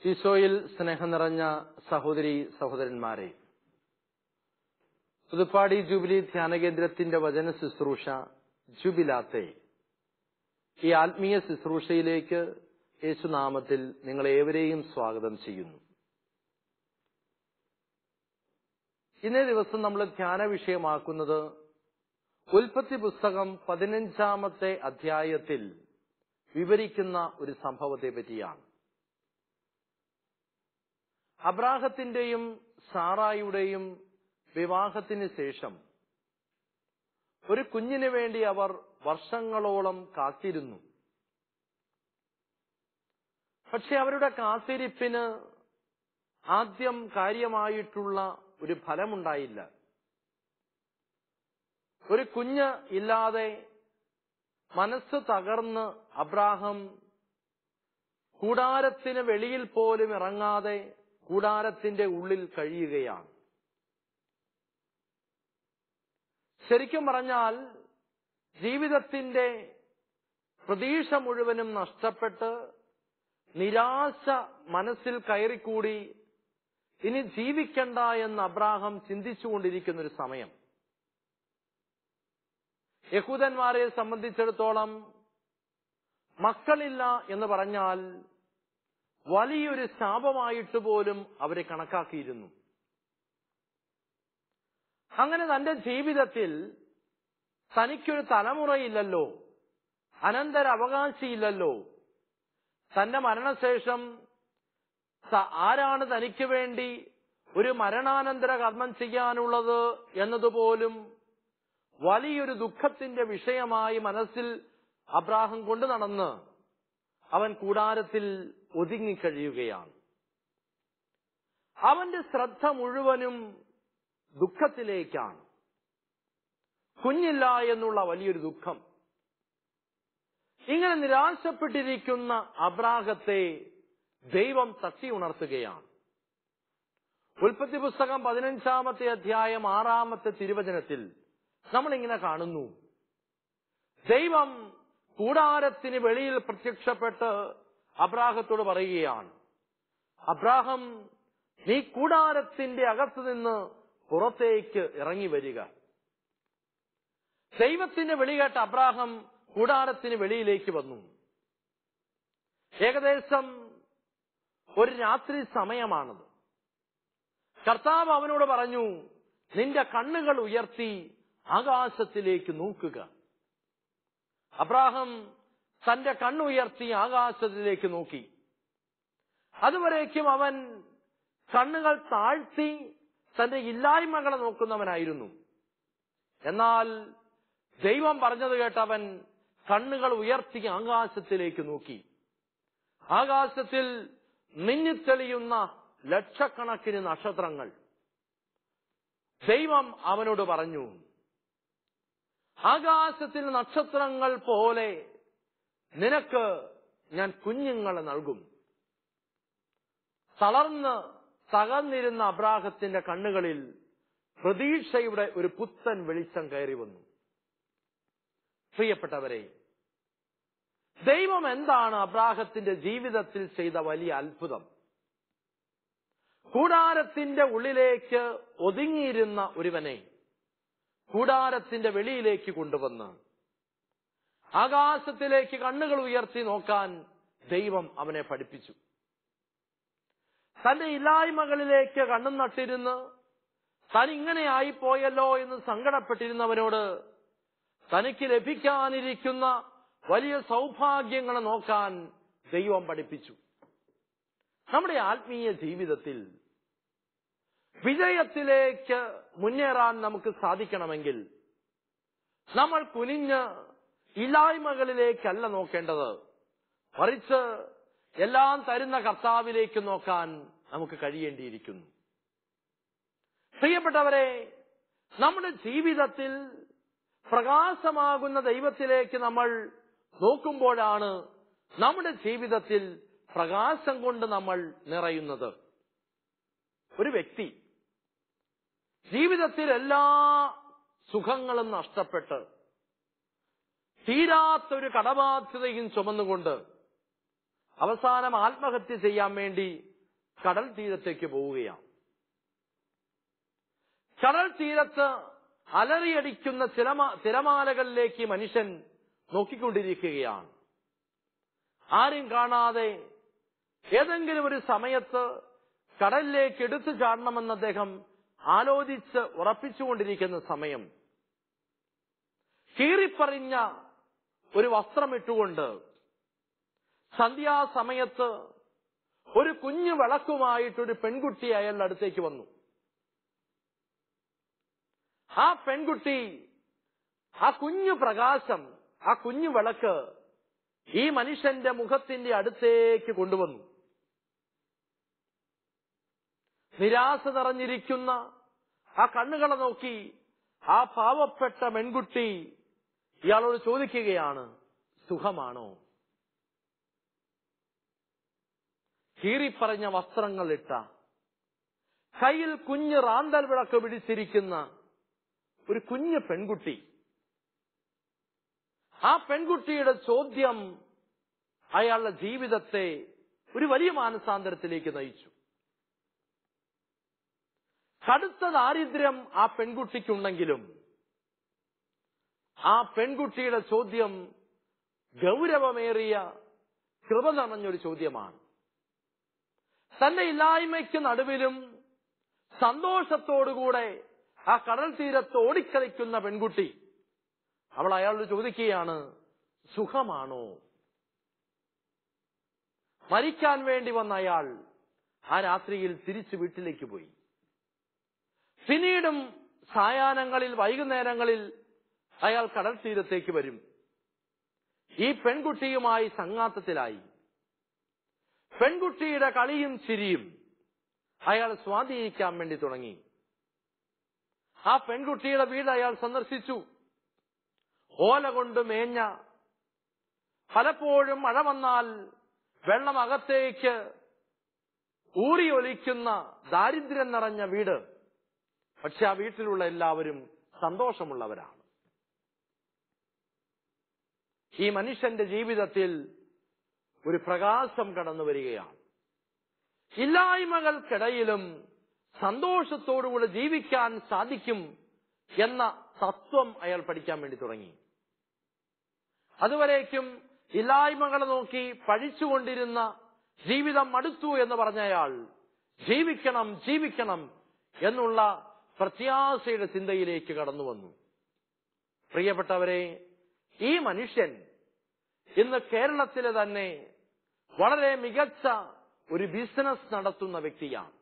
ഈശോയിൽ സ്നേഹം നിറഞ്ഞ സഹോദരി സഹോദരന്മാരെ പുതുപ്പാടി ജൂബിലി ധ്യാനകേന്ദ്രത്തിന്റെ വചന ശുശ്രൂഷ ജുബിലാത്തെ ഈ ആത്മീയ ശുശ്രൂഷയിലേക്ക് യേശുനാമത്തിൽ നിങ്ങളേവരെയും സ്വാഗതം ചെയ്യുന്നു ഇന്നേ ദിവസം നമ്മൾ ധ്യാന വിഷയമാക്കുന്നത് ഉൽപ്പത്തി പുസ്തകം പതിനഞ്ചാമത്തെ അധ്യായത്തിൽ വിവരിക്കുന്ന ഒരു സംഭവത്തെ പറ്റിയാണ് അബ്രാഹത്തിന്റെയും സാറായുടെയും വിവാഹത്തിന് ശേഷം ഒരു കുഞ്ഞിന് വേണ്ടി അവർ വർഷങ്ങളോളം കാത്തിരുന്നു പക്ഷെ അവരുടെ കാത്തിരിപ്പിന് ആദ്യം കാര്യമായിട്ടുള്ള ഒരു ഫലമുണ്ടായില്ല ഒരു കുഞ്ഞ് ഇല്ലാതെ മനസ്സ് തകർന്ന് അബ്രാഹം കൂടാരത്തിന് വെളിയിൽ പോലും ഇറങ്ങാതെ കൂടാരത്തിന്റെ ഉള്ളിൽ കഴിയുകയാണ് ശരിക്കും പറഞ്ഞാൽ ജീവിതത്തിന്റെ പ്രതീക്ഷ മുഴുവനും നഷ്ടപ്പെട്ട് നിരാശ മനസ്സിൽ കയറിക്കൂടി ഇനി ജീവിക്കണ്ട എന്ന് അബ്രാഹം ചിന്തിച്ചുകൊണ്ടിരിക്കുന്ന ഒരു സമയം യഹൂദന്മാരെ സംബന്ധിച്ചിടത്തോളം മക്കളില്ല എന്ന് പറഞ്ഞാൽ വലിയൊരു ശാപമായിട്ട് പോലും അവരെ കണക്കാക്കിയിരുന്നു അങ്ങനെ തന്റെ ജീവിതത്തിൽ തനിക്കൊരു തലമുറയില്ലല്ലോ അനന്തര അവകാശിയില്ലല്ലോ തന്റെ മരണശേഷം ആരാണ് തനിക്ക് വേണ്ടി ഒരു മരണാനന്തര കർമ്മം ചെയ്യാനുള്ളത് എന്നതുപോലും വലിയൊരു ദുഃഖത്തിന്റെ വിഷയമായി മനസ്സിൽ അബ്രാഹം കൊണ്ടു നടന്ന് അവൻ കൂടാരത്തിൽ ഒതുങ്ങിക്കഴിയുകയാണ് അവന്റെ ശ്രദ്ധ മുഴുവനും ദുഃഖത്തിലേക്കാണ് കുഞ്ഞില്ല എന്നുള്ള വലിയൊരു ദുഃഖം ഇങ്ങനെ നിരാശപ്പെട്ടിരിക്കുന്ന അബ്രാഹത്തെ ദൈവം തട്ടി ഉണർത്തുകയാണ് ഉൽപ്പത്തി പുസ്തകം പതിനഞ്ചാമത്തെ അധ്യായം ആറാമത്തെ തിരുവചനത്തിൽ നമ്മൾ ഇങ്ങനെ കാണുന്നു ദൈവം കൂടാരത്തിന് വെളിയിൽ പ്രത്യക്ഷപ്പെട്ട് അബ്രാഹത്തോട് പറയുകയാണ് അബ്രാഹം നീ കൂടാരത്തിന്റെ അകത്തു നിന്ന് പുറത്തേക്ക് ഇറങ്ങി വരിക ദൈവത്തിന്റെ വിളി കേട്ട അബ്രാഹം കൂടാരത്തിന് വെളിയിലേക്ക് വന്നു ഏകദേശം ഒരു രാത്രി സമയമാണത് കർത്താവ് അവനോട് പറഞ്ഞു നിന്റെ കണ്ണുകൾ ഉയർത്തി ആകാശത്തിലേക്ക് നോക്കുക അബ്രാഹം തന്റെ കണ്ണുയർത്തി ആകാശത്തിലേക്ക് നോക്കി അതുവരേക്കും അവൻ കണ്ണുകൾ താഴ്ത്തി തന്റെ ഇല്ലായ്മകളെ നോക്കുന്നവനായിരുന്നു എന്നാൽ ദൈവം പറഞ്ഞത് കേട്ടവൻ കണ്ണുകൾ ഉയർത്തി ആകാശത്തിലേക്ക് നോക്കി ആകാശത്തിൽ മിന്നിത്തെളിയുന്ന ലക്ഷക്കണക്കിന് നക്ഷത്രങ്ങൾ ദൈവം അവനോട് പറഞ്ഞു ആകാശത്തിൽ നക്ഷത്രങ്ങൾ പോലെ നിനക്ക് ഞാൻ കുഞ്ഞുങ്ങളെ നൽകും തളർന്ന് തകർന്നിരുന്ന അബ്രാഹത്തിന്റെ കണ്ണുകളിൽ പ്രതീക്ഷയുടെ ഒരു പുത്തൻ വെളിച്ചം കയറി വന്നു പ്രിയപ്പെട്ടവരെ ദൈവം എന്താണ് അബ്രാഹത്തിന്റെ ജീവിതത്തിൽ ചെയ്ത വലിയ അത്ഭുതം കൂടാരത്തിന്റെ ഉള്ളിലേക്ക് ഒതുങ്ങിയിരുന്ന ഒരുവനെ കൂടാരത്തിന്റെ വെളിയിലേക്ക് കൊണ്ടുവന്ന് ആകാശത്തിലേക്ക് കണ്ണുകൾ ഉയർത്തി നോക്കാൻ ദൈവം അവനെ പഠിപ്പിച്ചു തന്റെ ഇല്ലായ്മകളിലേക്ക് കണ്ണും നട്ടിരുന്ന് താൻ ഇങ്ങനെ ആയിപ്പോയല്ലോ എന്ന് സങ്കടപ്പെട്ടിരുന്നവനോട് തനിക്ക് ലഭിക്കാനിരിക്കുന്ന വലിയ സൗഭാഗ്യങ്ങളെ നോക്കാൻ ദൈവം പഠിപ്പിച്ചു നമ്മുടെ ആത്മീയ ജീവിതത്തിൽ വിജയത്തിലേക്ക് മുന്നേറാൻ നമുക്ക് സാധിക്കണമെങ്കിൽ നമ്മൾ കുനിഞ്ഞ് ഇല്ലായ്മകളിലേക്കല്ല നോക്കേണ്ടത് മറിച്ച് എല്ലാം തരുന്ന കർത്താവിലേക്ക് നോക്കാൻ നമുക്ക് കഴിയേണ്ടിയിരിക്കുന്നു പ്രിയപ്പെട്ടവരെ നമ്മുടെ ജീവിതത്തിൽ പ്രകാശമാകുന്ന ദൈവത്തിലേക്ക് നമ്മൾ നോക്കുമ്പോഴാണ് നമ്മുടെ ജീവിതത്തിൽ പ്രകാശം കൊണ്ട് നമ്മൾ നിറയുന്നത് ഒരു വ്യക്തി ജീവിതത്തിൽ എല്ലാ സുഖങ്ങളും നഷ്ടപ്പെട്ട് തീരാത്തൊരു കടബാധ്യതയും ചുമന്നുകൊണ്ട് അവസാനം ആത്മഹത്യ ചെയ്യാൻ വേണ്ടി കടൽ തീരത്തേക്ക് പോവുകയാണ് കടൽ തീരത്ത് അലറിയടിക്കുന്ന തിരമാ തിരമാലകളിലേക്ക് മനുഷ്യൻ നോക്കിക്കൊണ്ടിരിക്കുകയാണ് ആരും കാണാതെ ഏതെങ്കിലും ഒരു സമയത്ത് കടലിലേക്ക് എടുത്തു ചാടണമെന്ന് അദ്ദേഹം ആലോചിച്ച് ഉറപ്പിച്ചുകൊണ്ടിരിക്കുന്ന സമയം കീറിപ്പറിഞ്ഞ ഒരു വസ്ത്രമിട്ടുകൊണ്ട് സന്ധ്യാസമയത്ത് ഒരു കുഞ്ഞു വിളക്കുമായിട്ടൊരു പെൺകുട്ടി അയാളുടെ അടുത്തേക്ക് വന്നു ആ പെൺകുട്ടി ആ കുഞ്ഞു പ്രകാശം ആ കുഞ്ഞു വിളക്ക് ഈ മനുഷ്യന്റെ മുഖത്തിന്റെ അടുത്തേക്ക് കൊണ്ടുവന്നു നിരാശ നിറഞ്ഞിരിക്കുന്ന ആ കണ്ണുകളെ നോക്കി ആ പാവപ്പെട്ട പെൺകുട്ടി ഇയാളോട് ചോദിക്കുകയാണ് സുഖമാണോ കീറിപ്പറഞ്ഞ വസ്ത്രങ്ങൾ ഇട്ട കയ്യിൽ കുഞ്ഞ് റാന്തൽ വിളക്ക് പിടിച്ചിരിക്കുന്ന ഒരു കുഞ്ഞ് പെൺകുട്ടി ആ പെൺകുട്ടിയുടെ ചോദ്യം അയാളുടെ ജീവിതത്തെ ഒരു വലിയ മാനസാന്തരത്തിലേക്ക് നയിച്ചു കടുത്ത ദാരിദ്ര്യം ആ പെൺകുട്ടിക്കുണ്ടെങ്കിലും ആ പെൺകുട്ടിയുടെ ചോദ്യം ഗൗരവമേറിയ കൃപ നിറഞ്ഞൊരു ചോദ്യമാണ് തന്റെ ഇല്ലായ്മയ്ക്ക് നടുവിലും സന്തോഷത്തോടുകൂടെ ആ കടൽ തീരത്ത് ഓടിക്കളിക്കുന്ന പെൺകുട്ടി അവൾ അയാളോട് ചോദിക്കുകയാണ് സുഖമാണോ മരിക്കാൻ വേണ്ടി വന്ന അയാൾ ആ രാത്രിയിൽ തിരിച്ചു വീട്ടിലേക്ക് പോയി പിന്നീടും സായാഹ്നങ്ങളിൽ വൈകുന്നേരങ്ങളിൽ അയാൾ കടൽ തീരത്തേക്ക് വരും ഈ പെൺകുട്ടിയുമായി സംഘാത്തത്തിലായി പെൺകുട്ടിയുടെ കളിയും ചിരിയും അയാൾ സ്വാധീനിക്കാൻ വേണ്ടി തുടങ്ങി ആ പെൺകുട്ടിയുടെ വീട് അയാൾ സന്ദർശിച്ചു ഓല കൊണ്ട് മേഞ്ഞ പലപ്പോഴും മഴ വന്നാൽ വെള്ളം അകത്തേക്ക് ഊറിയൊലിക്കുന്ന ദാരിദ്ര്യം നിറഞ്ഞ വീട് പക്ഷെ ആ വീട്ടിലുള്ള എല്ലാവരും സന്തോഷമുള്ളവരാണ് ഈ മനുഷ്യന്റെ ജീവിതത്തിൽ ഒരു പ്രകാശം കടന്നു വരികയാണ് ഇല്ലായ്മകൾക്കിടയിലും സന്തോഷത്തോടുകൂടെ ജീവിക്കാൻ സാധിക്കും എന്ന തത്വം അയാൾ പഠിക്കാൻ വേണ്ടി തുടങ്ങി അതുവരേക്കും ഇല്ലായ്മകളെ നോക്കി പഴിച്ചുകൊണ്ടിരുന്ന ജീവിതം മടുത്തു എന്ന് പറഞ്ഞ അയാൾ ജീവിക്കണം ജീവിക്കണം എന്നുള്ള പ്രത്യാശയുടെ ചിന്തയിലേക്ക് കടന്നു വന്നു പ്രിയപ്പെട്ടവരെ ഈ മനുഷ്യൻ ഇന്ന് കേരളത്തിലെ തന്നെ വളരെ മികച്ച ഒരു ബിസിനസ് നടത്തുന്ന വ്യക്തിയാണ്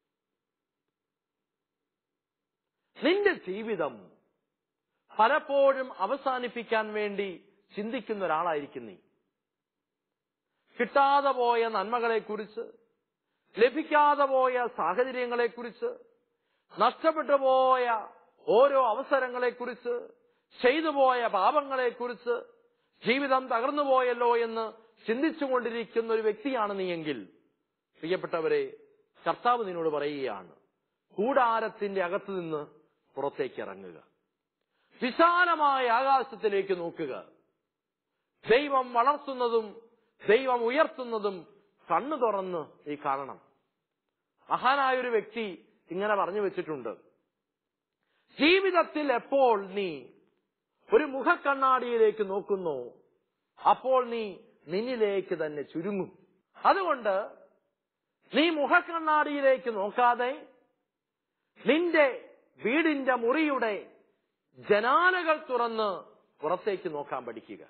നിന്റെ ജീവിതം പലപ്പോഴും അവസാനിപ്പിക്കാൻ വേണ്ടി ചിന്തിക്കുന്ന ഒരാളായിരിക്കും നീ കിട്ടാതെ പോയ നന്മകളെക്കുറിച്ച് ലഭിക്കാതെ പോയ സാഹചര്യങ്ങളെക്കുറിച്ച് നഷ്ടപ്പെട്ടു പോയ ഓരോ അവസരങ്ങളെക്കുറിച്ച് ചെയ്തു പോയ പാപങ്ങളെക്കുറിച്ച് ജീവിതം തകർന്നു പോയല്ലോ എന്ന് ചിന്തിച്ചുകൊണ്ടിരിക്കുന്ന ഒരു വ്യക്തിയാണ് നീയെങ്കിൽ പ്രിയപ്പെട്ടവരെ കർത്താവ് നിന്നോട് പറയുകയാണ് കൂടാരത്തിന്റെ അകത്തു നിന്ന് പുറത്തേക്ക് ഇറങ്ങുക വിശാലമായ ആകാശത്തിലേക്ക് നോക്കുക ദൈവം വളർത്തുന്നതും ദൈവം ഉയർത്തുന്നതും കണ്ണു തുറന്ന് നീ കാണണം മഹാനായ ഒരു വ്യക്തി ഇങ്ങനെ പറഞ്ഞു വെച്ചിട്ടുണ്ട് ജീവിതത്തിൽ എപ്പോൾ നീ ഒരു മുഖക്കണ്ണാടിയിലേക്ക് നോക്കുന്നു അപ്പോൾ നീ നിന്നിലേക്ക് തന്നെ ചുരുങ്ങും അതുകൊണ്ട് നീ മുഖക്കണ്ണാടിയിലേക്ക് നോക്കാതെ നിന്റെ വീടിന്റെ മുറിയുടെ ജനാലകൾ തുറന്ന് പുറത്തേക്ക് നോക്കാൻ പഠിക്കുക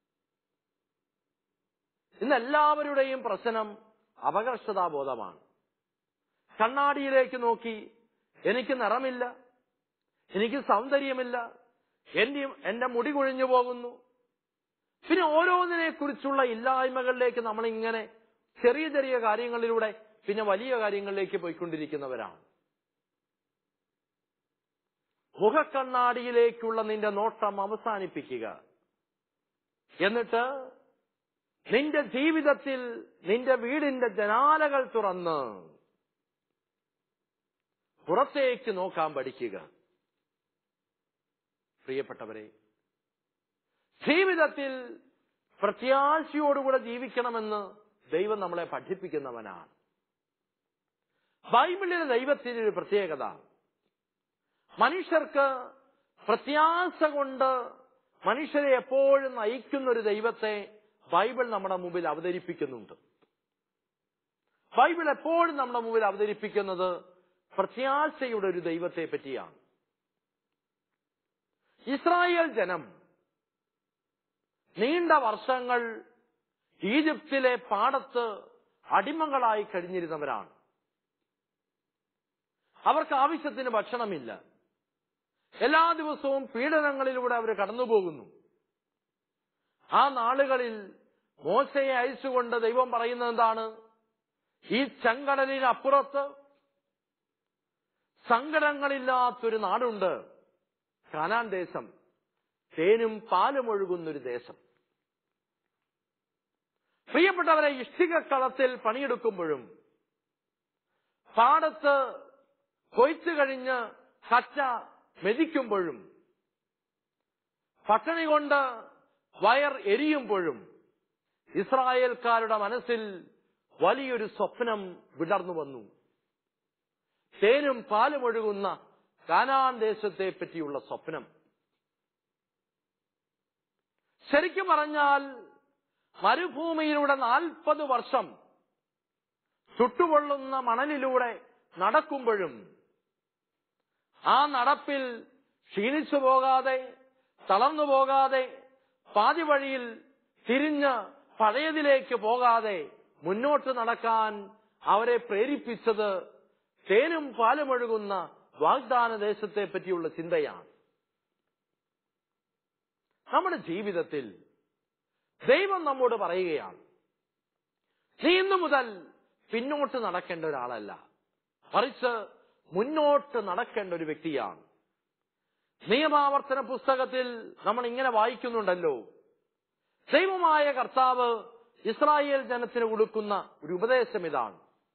ഇന്ന് എല്ലാവരുടെയും പ്രശ്നം അപകർഷതാബോധമാണ് കണ്ണാടിയിലേക്ക് നോക്കി എനിക്ക് നിറമില്ല എനിക്ക് സൗന്ദര്യമില്ല എന്റെ എന്റെ മുടി കൊഴിഞ്ഞു പോകുന്നു പിന്നെ ഓരോന്നിനെ കുറിച്ചുള്ള ഇല്ലായ്മകളിലേക്ക് നമ്മൾ ഇങ്ങനെ ചെറിയ ചെറിയ കാര്യങ്ങളിലൂടെ പിന്നെ വലിയ കാര്യങ്ങളിലേക്ക് പോയിക്കൊണ്ടിരിക്കുന്നവരാണ് മുഖക്കണ്ണാടിയിലേക്കുള്ള നിന്റെ നോട്ടം അവസാനിപ്പിക്കുക എന്നിട്ട് നിന്റെ ജീവിതത്തിൽ നിന്റെ വീടിന്റെ ജനാലകൾ തുറന്ന് പുറത്തേക്ക് നോക്കാൻ പഠിക്കുക പ്രിയപ്പെട്ടവരെ ജീവിതത്തിൽ പ്രത്യാശയോടുകൂടെ ജീവിക്കണമെന്ന് ദൈവം നമ്മളെ പഠിപ്പിക്കുന്നവനാണ് ബൈബിളിലെ ദൈവത്തിന്റെ ഒരു പ്രത്യേകത മനുഷ്യർക്ക് പ്രത്യാശ കൊണ്ട് മനുഷ്യരെ എപ്പോഴും നയിക്കുന്ന ഒരു ദൈവത്തെ ബൈബിൾ നമ്മുടെ മുമ്പിൽ അവതരിപ്പിക്കുന്നുണ്ട് ബൈബിൾ എപ്പോഴും നമ്മുടെ മുമ്പിൽ അവതരിപ്പിക്കുന്നത് പ്രത്യാശയുടെ ഒരു ദൈവത്തെ പറ്റിയാണ് ഇസ്രായേൽ ജനം നീണ്ട വർഷങ്ങൾ ഈജിപ്തിലെ പാടത്ത് അടിമകളായി കഴിഞ്ഞിരുന്നവരാണ് അവർക്ക് ആവശ്യത്തിന് ഭക്ഷണമില്ല എല്ലാ ദിവസവും പീഡനങ്ങളിലൂടെ അവർ കടന്നുപോകുന്നു ആ നാളുകളിൽ മോശയെ അയച്ചുകൊണ്ട് ദൈവം പറയുന്നത് എന്താണ് ഈ ചെങ്കടലിന് അപ്പുറത്ത് സങ്കടങ്ങളില്ലാത്തൊരു നാടുണ്ട് കാനാൻ ദേശം തേനും പാലും ഒഴുകുന്നൊരു ദേശം പ്രിയപ്പെട്ടവരെ ഇഷ്ടികക്കളത്തിൽ പണിയെടുക്കുമ്പോഴും പാടത്ത് കൊയ്ത്തു കഴിഞ്ഞ് കച്ച മെതിക്കുമ്പോഴും പട്ടിണി കൊണ്ട് വയർ എരിയുമ്പോഴും ഇസ്രായേൽക്കാരുടെ മനസ്സിൽ വലിയൊരു സ്വപ്നം വിടർന്നു വന്നു തേനും പാലും ഒഴുകുന്ന കാനാൻ ദേശത്തെ പറ്റിയുള്ള സ്വപ്നം ശരിക്കും പറഞ്ഞാൽ മരുഭൂമിയിലൂടെ നാൽപ്പത് വർഷം ചുട്ടുപൊള്ളുന്ന മണലിലൂടെ നടക്കുമ്പോഴും ആ നടപ്പിൽ ക്ഷീണിച്ചു പോകാതെ തളർന്നു പോകാതെ പാതി വഴിയിൽ തിരിഞ്ഞ് പഴയതിലേക്ക് പോകാതെ മുന്നോട്ട് നടക്കാൻ അവരെ പ്രേരിപ്പിച്ചത് തേനും പാലുമൊഴുകുന്ന വാഗ്ദാന ദേശത്തെ പറ്റിയുള്ള ചിന്തയാണ് നമ്മുടെ ജീവിതത്തിൽ ദൈവം നമ്മോട് പറയുകയാണ് നീ ഇന്നു മുതൽ പിന്നോട്ട് നടക്കേണ്ട ഒരാളല്ല മറിച്ച് മുന്നോട്ട് നടക്കേണ്ട ഒരു വ്യക്തിയാണ് നിയമാവർത്തന പുസ്തകത്തിൽ നമ്മൾ ഇങ്ങനെ വായിക്കുന്നുണ്ടല്ലോ ദൈവമായ കർത്താവ് ഇസ്രായേൽ ജനത്തിന് കൊടുക്കുന്ന ഒരു ഉപദേശം ഇതാണ്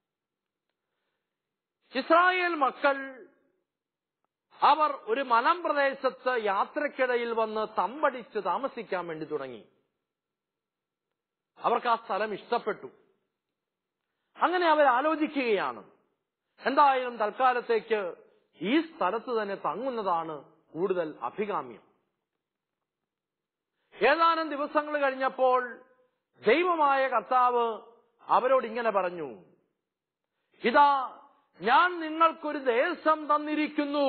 ഇസ്രായേൽ മക്കൾ അവർ ഒരു മലമ്പ്രദേശത്ത് യാത്രക്കിടയിൽ വന്ന് തമ്പടിച്ച് താമസിക്കാൻ വേണ്ടി തുടങ്ങി അവർക്ക് ആ സ്ഥലം ഇഷ്ടപ്പെട്ടു അങ്ങനെ അവർ ആലോചിക്കുകയാണ് എന്തായാലും തൽക്കാലത്തേക്ക് ഈ സ്ഥലത്ത് തന്നെ തങ്ങുന്നതാണ് കൂടുതൽ അഭികാമ്യം ഏതാനും ദിവസങ്ങൾ കഴിഞ്ഞപ്പോൾ ദൈവമായ കർത്താവ് അവരോട് ഇങ്ങനെ പറഞ്ഞു ഇതാ ഞാൻ നിങ്ങൾക്കൊരു ദേശം തന്നിരിക്കുന്നു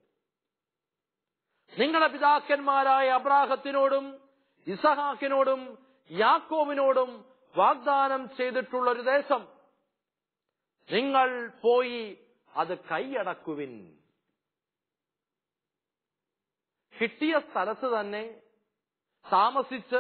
നിങ്ങളുടെ പിതാക്കന്മാരായ അബ്രാഹത്തിനോടും ഇസഹാക്കിനോടും യാക്കോബിനോടും വാഗ്ദാനം ചെയ്തിട്ടുള്ള ഒരു ദേശം നിങ്ങൾ പോയി അത് കൈയടക്കുവിൻ കിട്ടിയ സ്ഥലത്ത് തന്നെ താമസിച്ച്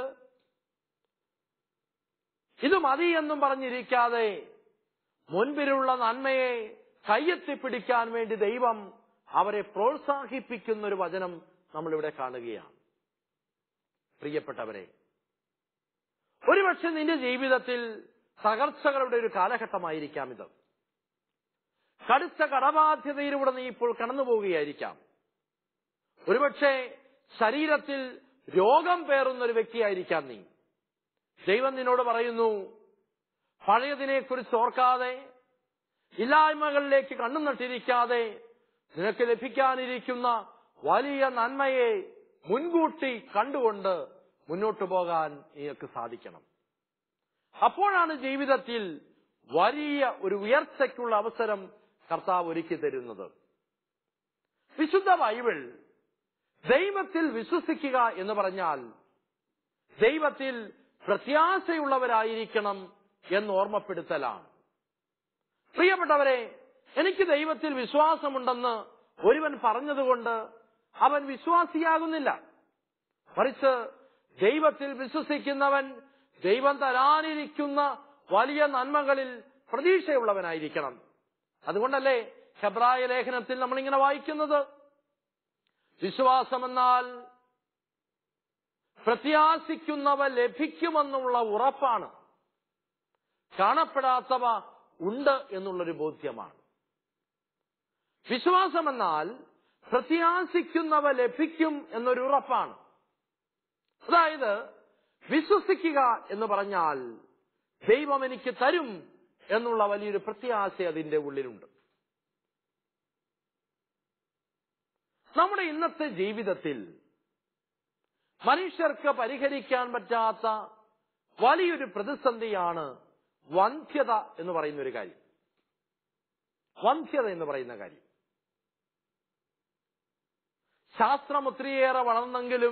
ഇത് മതി എന്നും പറഞ്ഞിരിക്കാതെ മുൻപിലുള്ള നന്മയെ കയ്യെത്തിപ്പിടിക്കാൻ വേണ്ടി ദൈവം അവരെ പ്രോത്സാഹിപ്പിക്കുന്ന ഒരു വചനം നമ്മളിവിടെ കാണുകയാണ് പ്രിയപ്പെട്ടവരെ ഒരുപക്ഷെ നിന്റെ ജീവിതത്തിൽ തകർച്ചകളുടെ ഒരു കാലഘട്ടമായിരിക്കാം ഇത് കടുത്ത കടബാധ്യതയിലൂടെ നീ ഇപ്പോൾ കടന്നു പോവുകയായിരിക്കാം ഒരുപക്ഷെ ശരീരത്തിൽ രോഗം പേറുന്ന ഒരു വ്യക്തിയായിരിക്കാം നീ ദൈവം നിന്നോട് പറയുന്നു പഴയതിനെ കുറിച്ച് ഓർക്കാതെ ഇല്ലായ്മകളിലേക്ക് കണ്ണു നട്ടിരിക്കാതെ നിനക്ക് ലഭിക്കാനിരിക്കുന്ന വലിയ നന്മയെ മുൻകൂട്ടി കണ്ടുകൊണ്ട് മുന്നോട്ടു പോകാൻ നിനക്ക് സാധിക്കണം അപ്പോഴാണ് ജീവിതത്തിൽ വലിയ ഒരു ഉയർച്ചയ്ക്കുള്ള അവസരം കർത്താവ് ഒരുക്കി തരുന്നത് വിശുദ്ധ ബൈബിൾ ദൈവത്തിൽ വിശ്വസിക്കുക എന്ന് പറഞ്ഞാൽ ദൈവത്തിൽ പ്രത്യാശയുള്ളവരായിരിക്കണം എന്ന് ഓർമ്മപ്പെടുത്തലാണ് പ്രിയപ്പെട്ടവരെ എനിക്ക് ദൈവത്തിൽ വിശ്വാസമുണ്ടെന്ന് ഒരുവൻ പറഞ്ഞതുകൊണ്ട് അവൻ വിശ്വാസിയാകുന്നില്ല മറിച്ച് ദൈവത്തിൽ വിശ്വസിക്കുന്നവൻ ദൈവം തരാനിരിക്കുന്ന വലിയ നന്മകളിൽ പ്രതീക്ഷയുള്ളവനായിരിക്കണം അതുകൊണ്ടല്ലേ ഹെബ്രായ ലേഖനത്തിൽ നമ്മൾ ഇങ്ങനെ വായിക്കുന്നത് വിശ്വാസമെന്നാൽ പ്രത്യാശിക്കുന്നവ ലഭിക്കുമെന്നുള്ള ഉറപ്പാണ് കാണപ്പെടാത്തവ ഉണ്ട് എന്നുള്ളൊരു ബോധ്യമാണ് വിശ്വാസമെന്നാൽ പ്രത്യാശിക്കുന്നവ ലഭിക്കും എന്നൊരു ഉറപ്പാണ് അതായത് വിശ്വസിക്കുക എന്ന് പറഞ്ഞാൽ ദൈവം എനിക്ക് തരും എന്നുള്ള വലിയൊരു പ്രത്യാശ അതിന്റെ ഉള്ളിലുണ്ട് നമ്മുടെ ഇന്നത്തെ ജീവിതത്തിൽ മനുഷ്യർക്ക് പരിഹരിക്കാൻ പറ്റാത്ത വലിയൊരു പ്രതിസന്ധിയാണ് വന്ധ്യത എന്ന് പറയുന്ന ഒരു കാര്യം വന്ധ്യത എന്ന് പറയുന്ന കാര്യം ശാസ്ത്രം ഒത്തിരിയേറെ വളർന്നെങ്കിലും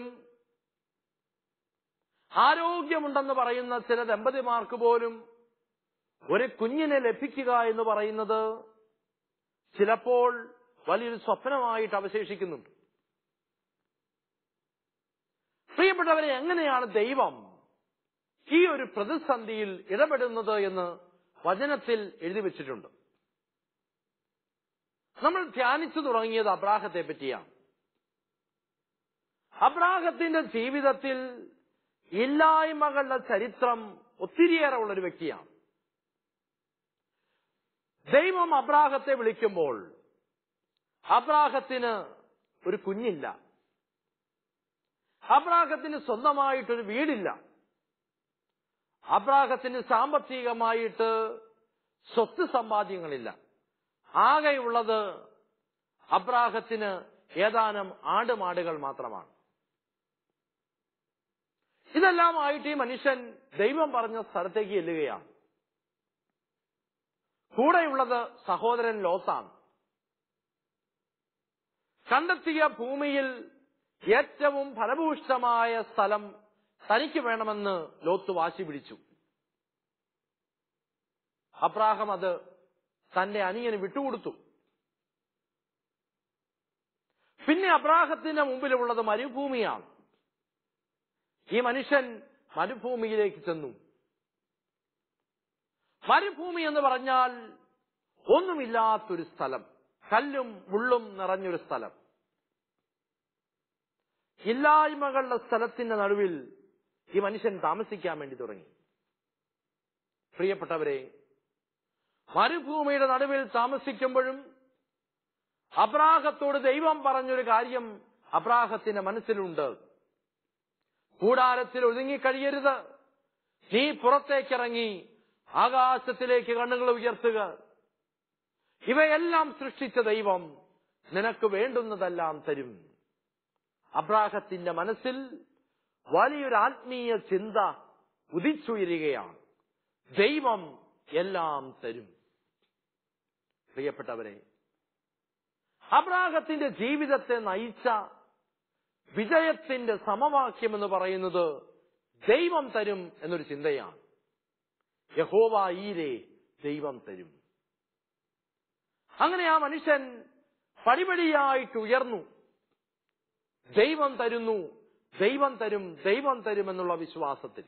ആരോഗ്യമുണ്ടെന്ന് പറയുന്ന ചില ദമ്പതിമാർക്ക് പോലും ഒരു കുഞ്ഞിനെ ലഭിക്കുക എന്ന് പറയുന്നത് ചിലപ്പോൾ വലിയൊരു സ്വപ്നമായിട്ട് അവശേഷിക്കുന്നുണ്ട് പ്രിയപ്പെട്ടവരെ എങ്ങനെയാണ് ദൈവം ഈ ഒരു പ്രതിസന്ധിയിൽ ഇടപെടുന്നത് എന്ന് വചനത്തിൽ എഴുതി വെച്ചിട്ടുണ്ട് നമ്മൾ ധ്യാനിച്ചു തുടങ്ങിയത് അബ്രാഹത്തെ പറ്റിയാണ് അബ്രാഹത്തിന്റെ ജീവിതത്തിൽ ഇല്ലായ്മകളുടെ ചരിത്രം ഒത്തിരിയേറെ ഉള്ളൊരു വ്യക്തിയാണ് ദൈവം അബ്രാഹത്തെ വിളിക്കുമ്പോൾ അബ്രാഹത്തിന് ഒരു കുഞ്ഞില്ല അബ്രാഹത്തിന് സ്വന്തമായിട്ടൊരു വീടില്ല അബ്രാഹത്തിന് സാമ്പത്തികമായിട്ട് സ്വത്ത് സമ്പാദ്യങ്ങളില്ല ആകെയുള്ളത് അബ്രാഹത്തിന് ഏതാനും ആടുമാടുകൾ മാത്രമാണ് ഇതെല്ലാമായിട്ട് ഈ മനുഷ്യൻ ദൈവം പറഞ്ഞ സ്ഥലത്തേക്ക് ചെല്ലുകയാണ് കൂടെയുള്ളത് സഹോദരൻ ലോത്താണ് കണ്ടെത്തിയ ഭൂമിയിൽ ഏറ്റവും ഫലഭൂഷ്ടമായ സ്ഥലം തനിക്ക് വേണമെന്ന് ലോത്ത് വാശി പിടിച്ചു അബ്രാഹം അത് തന്റെ അനിയന് വിട്ടുകൊടുത്തു പിന്നെ അബ്രാഹത്തിന്റെ മുമ്പിലുള്ളത് മരുഭൂമിയാണ് ഈ മനുഷ്യൻ മരുഭൂമിയിലേക്ക് ചെന്നു മരുഭൂമി എന്ന് പറഞ്ഞാൽ ഒന്നുമില്ലാത്തൊരു സ്ഥലം കല്ലും മുള്ളും നിറഞ്ഞൊരു സ്ഥലം ഇല്ലായ്മകളുടെ സ്ഥലത്തിന്റെ നടുവിൽ ഈ മനുഷ്യൻ താമസിക്കാൻ വേണ്ടി തുടങ്ങി പ്രിയപ്പെട്ടവരെ മരുഭൂമിയുടെ നടുവിൽ താമസിക്കുമ്പോഴും അബ്രാഹത്തോട് ദൈവം പറഞ്ഞൊരു കാര്യം അബ്രാഹത്തിന്റെ മനസ്സിലുണ്ട് കൂടാരത്തിൽ ഒതുങ്ങിക്കഴിയരുത് നീ പുറത്തേക്കിറങ്ങി ആകാശത്തിലേക്ക് കണ്ണുകൾ ഉയർത്തുക ഇവയെല്ലാം സൃഷ്ടിച്ച ദൈവം നിനക്ക് വേണ്ടുന്നതെല്ലാം തരും അബ്രാഹത്തിന്റെ മനസ്സിൽ വലിയൊരു ആത്മീയ ചിന്ത ഉദിച്ചുയരുകയാണ് ദൈവം എല്ലാം തരും പ്രിയപ്പെട്ടവരെ അബ്രാഹത്തിന്റെ ജീവിതത്തെ നയിച്ച വിജയത്തിന്റെ സമവാക്യം എന്ന് പറയുന്നത് ദൈവം തരും എന്നൊരു ചിന്തയാണ് യഹോവ ഈരെ ദൈവം തരും അങ്ങനെ ആ മനുഷ്യൻ പടിപടിയായിട്ട് ഉയർന്നു ദൈവം തരുന്നു ദൈവം തരും ദൈവം തരും എന്നുള്ള വിശ്വാസത്തിൽ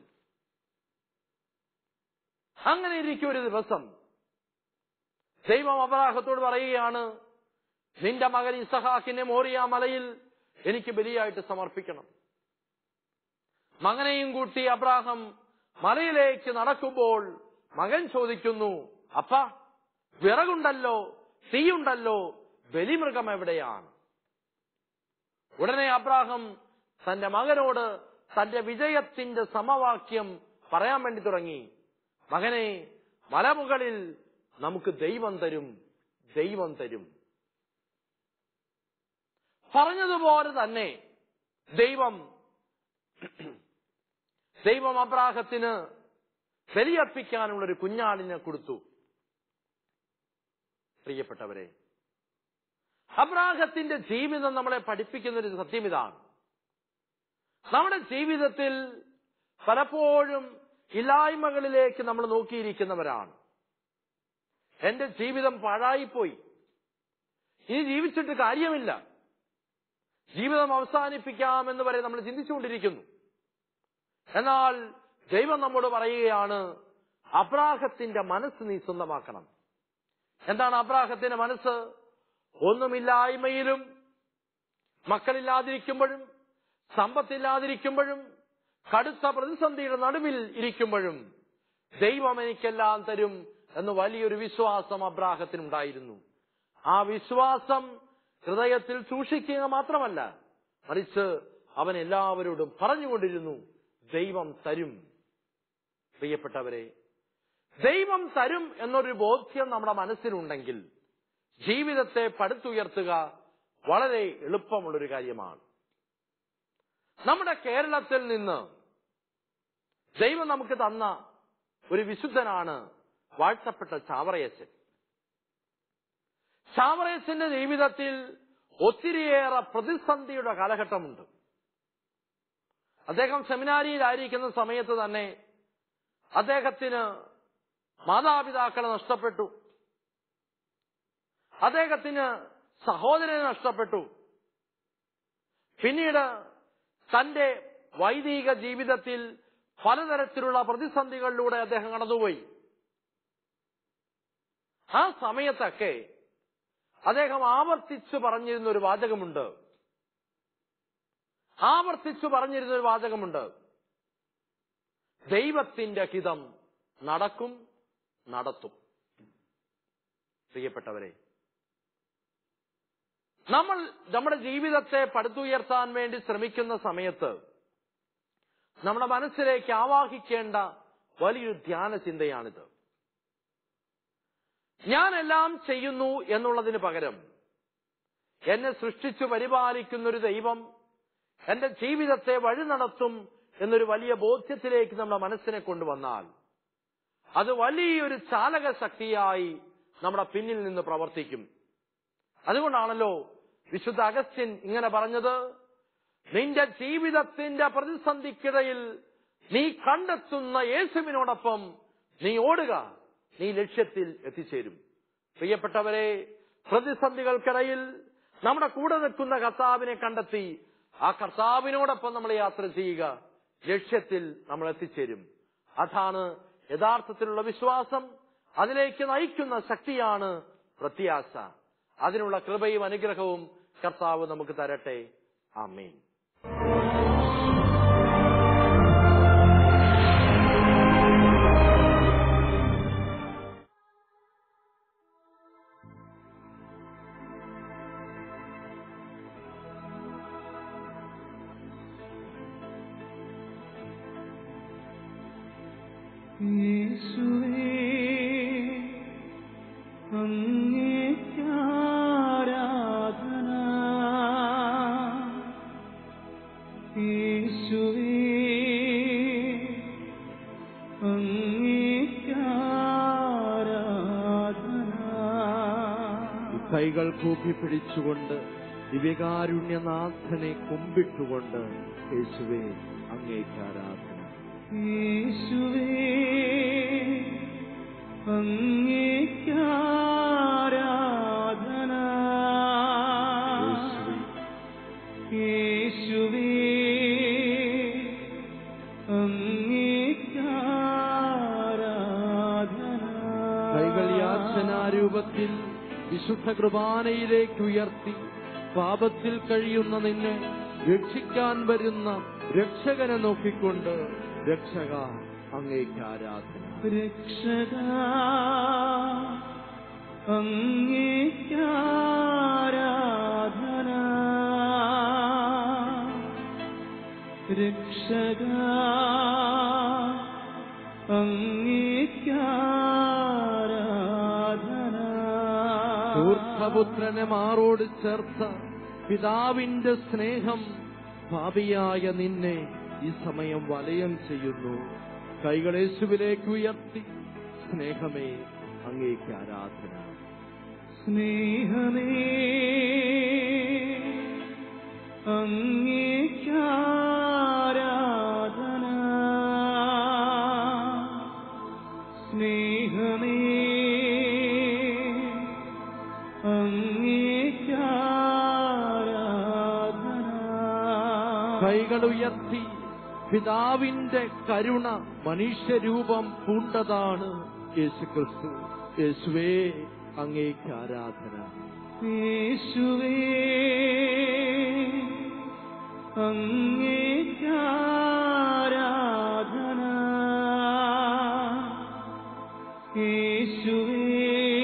അങ്ങനെ ഇരിക്കും ഒരു ദിവസം ദൈവം അബ്രാഹത്തോട് പറയുകയാണ് നിന്റെ മകൻ ഇസഹാക്കിനെ മോറിയ മലയിൽ എനിക്ക് ബലിയായിട്ട് സമർപ്പിക്കണം മകനെയും കൂട്ടി അബ്രാഹം മലയിലേക്ക് നടക്കുമ്പോൾ മകൻ ചോദിക്കുന്നു അപ്പ വിറകുണ്ടല്ലോ തീയുണ്ടല്ലോ ബലിമൃഗം എവിടെയാണ് ഉടനെ അബ്രാഹം തന്റെ മകനോട് തന്റെ വിജയത്തിന്റെ സമവാക്യം പറയാൻ വേണ്ടി തുടങ്ങി മകനെ മലമുകളിൽ നമുക്ക് ദൈവം തരും ദൈവം തരും പറഞ്ഞതുപോലെ തന്നെ ദൈവം ദൈവം അബ്രാഹത്തിന് ബലിയർപ്പിക്കാനുള്ള ഒരു കുഞ്ഞാടിനെ കൊടുത്തു പ്രിയപ്പെട്ടവരെ അബ്രാഹത്തിന്റെ ജീവിതം നമ്മളെ പഠിപ്പിക്കുന്ന ഒരു സത്യം ഇതാണ് നമ്മുടെ ജീവിതത്തിൽ പലപ്പോഴും ഇല്ലായ്മകളിലേക്ക് നമ്മൾ നോക്കിയിരിക്കുന്നവരാണ് എന്റെ ജീവിതം പാഴായിപ്പോയി ഇനി ജീവിച്ചിട്ട് കാര്യമില്ല ജീവിതം അവസാനിപ്പിക്കാമെന്ന് വരെ നമ്മൾ ചിന്തിച്ചുകൊണ്ടിരിക്കുന്നു എന്നാൽ ദൈവം നമ്മോട് പറയുകയാണ് അബ്രാഹത്തിന്റെ മനസ്സ് നീ സ്വന്തമാക്കണം എന്താണ് അബ്രാഹത്തിന്റെ മനസ്സ് ഒന്നുമില്ലായ്മയിലും മക്കളില്ലാതിരിക്കുമ്പോഴും സമ്പത്തില്ലാതിരിക്കുമ്പോഴും കടുത്ത പ്രതിസന്ധിയുടെ നടുവിൽ ഇരിക്കുമ്പോഴും ദൈവം എനിക്കെല്ലാം തരും എന്ന് വലിയൊരു വിശ്വാസം അബ്രാഹത്തിനുണ്ടായിരുന്നു ആ വിശ്വാസം ഹൃദയത്തിൽ സൂക്ഷിക്കുക മാത്രമല്ല മറിച്ച് അവൻ എല്ലാവരോടും പറഞ്ഞുകൊണ്ടിരുന്നു ദൈവം തരും പ്രിയപ്പെട്ടവരെ ദൈവം തരും എന്നൊരു ബോധ്യം നമ്മുടെ മനസ്സിലുണ്ടെങ്കിൽ ജീവിതത്തെ പടുത്തുയർത്തുക വളരെ എളുപ്പമുള്ളൊരു കാര്യമാണ് നമ്മുടെ കേരളത്തിൽ നിന്ന് ദൈവം നമുക്ക് തന്ന ഒരു വിശുദ്ധനാണ് വാഴ്ത്തപ്പെട്ട ചാവറയച്ചൻ ചാവറയച്ചന്റെ ജീവിതത്തിൽ ഒത്തിരിയേറെ പ്രതിസന്ധിയുടെ കാലഘട്ടമുണ്ട് അദ്ദേഹം സെമിനാരിയിലായിരിക്കുന്ന സമയത്ത് തന്നെ അദ്ദേഹത്തിന് മാതാപിതാക്കളെ നഷ്ടപ്പെട്ടു അദ്ദേഹത്തിന് സഹോദരനെ നഷ്ടപ്പെട്ടു പിന്നീട് തന്റെ വൈദിക ജീവിതത്തിൽ പലതരത്തിലുള്ള പ്രതിസന്ധികളിലൂടെ അദ്ദേഹം കടന്നുപോയി ആ സമയത്തൊക്കെ അദ്ദേഹം ആവർത്തിച്ചു പറഞ്ഞിരുന്ന ഒരു വാചകമുണ്ട് ആവർത്തിച്ചു പറഞ്ഞിരുന്ന ഒരു വാചകമുണ്ട് ദൈവത്തിന്റെ ഹിതം നടക്കും നടത്തും പ്രിയപ്പെട്ടവരെ നമ്മൾ നമ്മുടെ ജീവിതത്തെ പടുത്തുയർത്താൻ വേണ്ടി ശ്രമിക്കുന്ന സമയത്ത് നമ്മുടെ മനസ്സിലേക്ക് ആവാഹിക്കേണ്ട വലിയൊരു ധ്യാന ചിന്തയാണിത് ഞാനെല്ലാം ചെയ്യുന്നു എന്നുള്ളതിന് പകരം എന്നെ സൃഷ്ടിച്ചു പരിപാലിക്കുന്ന ഒരു ദൈവം എന്റെ ജീവിതത്തെ വഴി നടത്തും എന്നൊരു വലിയ ബോധ്യത്തിലേക്ക് നമ്മുടെ മനസ്സിനെ കൊണ്ടുവന്നാൽ അത് വലിയൊരു ചാലക ശക്തിയായി നമ്മുടെ പിന്നിൽ നിന്ന് പ്രവർത്തിക്കും അതുകൊണ്ടാണല്ലോ വിശുദ്ധ അഗസ്റ്റിൻ ഇങ്ങനെ പറഞ്ഞത് നിന്റെ ജീവിതത്തിന്റെ പ്രതിസന്ധിക്കിടയിൽ നീ കണ്ടെത്തുന്ന യേശുവിനോടൊപ്പം നീ ഓടുക നീ ലക്ഷ്യത്തിൽ എത്തിച്ചേരും പ്രിയപ്പെട്ടവരെ പ്രതിസന്ധികൾക്കിടയിൽ നമ്മുടെ കൂടെ നിൽക്കുന്ന കർത്താവിനെ കണ്ടെത്തി ആ കർത്താവിനോടൊപ്പം നമ്മൾ യാത്ര ചെയ്യുക ലക്ഷ്യത്തിൽ നമ്മൾ എത്തിച്ചേരും അതാണ് യഥാർത്ഥത്തിലുള്ള വിശ്വാസം അതിലേക്ക് നയിക്കുന്ന ശക്തിയാണ് പ്രത്യാശ അതിനുള്ള കൃപയും അനുഗ്രഹവും കർത്താവ് നമുക്ക് തരട്ടെ ആമീൻ യേശുവേ അങ്ങേക്കാരാധന യേശുവേ അങ്ങേക്കാരാധന കൈകൾ കൂപ്പി പിടിച്ചുകൊണ്ട് ദിവ്യകാരുണ്യനാഥനെ കുമ്പിട്ടുകൊണ്ട് യേശുവേ അങ്ങേക്ക് ആരാധന യേശുവേ അങ്ങേക്കാരാധന യേശുവേ യേശുവേ അങ്ങേക്കാരാധന കൈകൾ യാചനാരൂപത്തിൽ വിശുദ്ധ കുർബാനയിലേക്ക് ഉയർത്തി പാപത്തിൽ കഴിയുന്ന നിന്നെ രക്ഷിക്കാൻ വരുന്ന രക്ഷകനെ നോക്കിക്കൊണ്ട് രക്ഷക അങ്ങേക്ക് ആരാധന രക്ഷക അങ്ങേക്കാരാധന രക്ഷക അങ്ങേക്കാരാധന ൂർധപുത്രനെ മാറോട് ചേർത്ത പിതാവിന്റെ സ്നേഹം പാപിയായ നിന്നെ ഈ സമയം വലയം ചെയ്യുന്നു കൈകളേശുവിലേക്ക് ഉയർത്തി സ്നേഹമേ അങ്ങേക്ക് ആരാധന സ്നേഹമേ അങ്ങേക്കാരാധന സ്നേഹമേ അങ്ങേക്കാരാധന കൈകൾ ഉയർത്തി പിതാവിന്റെ കരുണ മനുഷ്യരൂപം പൂണ്ടതാണ് യേശുക്രിസ്തു യേശുവേ അങ്ങേക്ക് ആരാധന യേശുവേ അങ്ങേക്കാരാധന യേശുവേ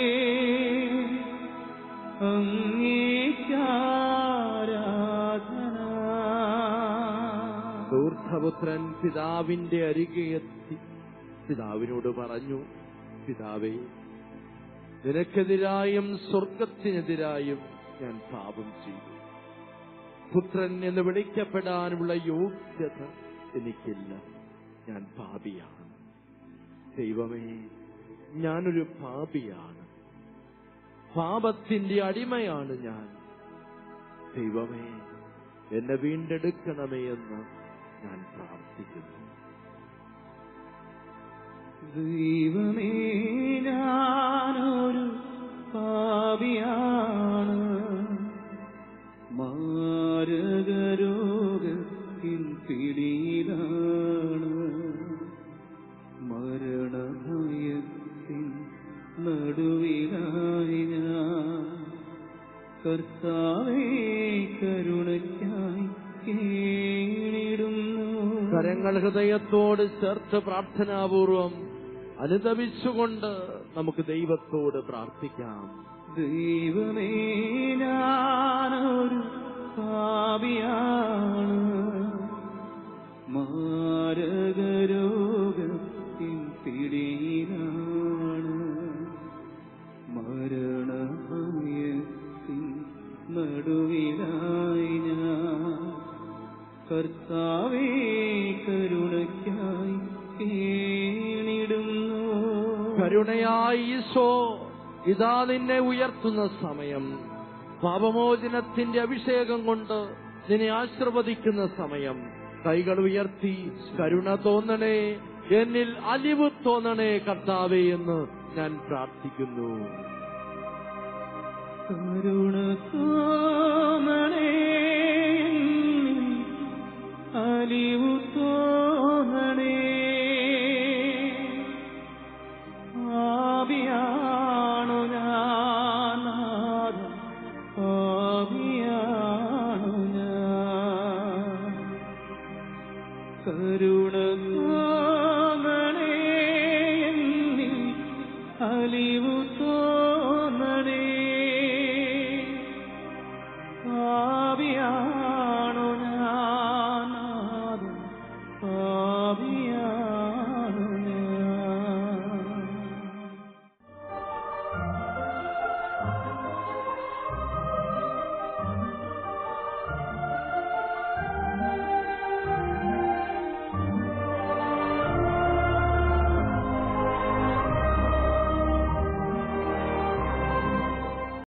അങ്ങേക്കാരാധന ദൂർധപുത്രൻ പിതാവിന്റെ അരികെ എത്തി പിതാവിനോട് പറഞ്ഞു പിതാവേ നിനക്കെതിരായും സ്വർഗത്തിനെതിരായും ഞാൻ പാപം ചെയ്തു പുത്രൻ എന്ന് വിളിക്കപ്പെടാനുള്ള യോഗ്യത എനിക്കില്ല ഞാൻ പാപിയാണ് ദൈവമേ ഞാനൊരു പാപിയാണ് പാപത്തിന്റെ അടിമയാണ് ഞാൻ ദൈവമേ എന്നെ വീണ്ടെടുക്കണമേ എന്ന് ഞാൻ പ്രാർത്ഥിക്കുന്നു ദൈവമേ ഞാനൊരു പാപിയാണ് മാരകരോഗത്തിൻ പിടിയിലാണ് മരണഭയത്തിൻ നടുവിലായി ഞാൻ കർത്താവേ കരുണയ്ക്കായി കേണിടുന്നു കരങ്ങൾ ഹൃദയത്തോട് ചേർത്ത് പ്രാർത്ഥനാപൂർവം അനുദപിച്ചുകൊണ്ട് നമുക്ക് ദൈവത്തോട് പ്രാർത്ഥിക്കാം ദൈവമേ ഞാനൊരു പാപിയാണ് മാരകരോഗത്തിൻ പിടിയിലാണ് മരണഭയത്തിൻ നടുവിലായി ഞാൻ കർത്താവേ കരുണയ്ക്കായി കേണിടുന്നു കരുണയായി ഈശോ ഇതാ നിന്നെ ഉയർത്തുന്ന സമയം പാപമോചനത്തിന്റെ അഭിഷേകം കൊണ്ട് നിന്നെ ആശീർവദിക്കുന്ന സമയം കൈകൾ ഉയർത്തി കരുണ തോന്നണേ എന്നിൽ അലിവ് തോന്നണേ കർത്താവേ എന്ന് ഞാൻ പ്രാർത്ഥിക്കുന്നു കരുണ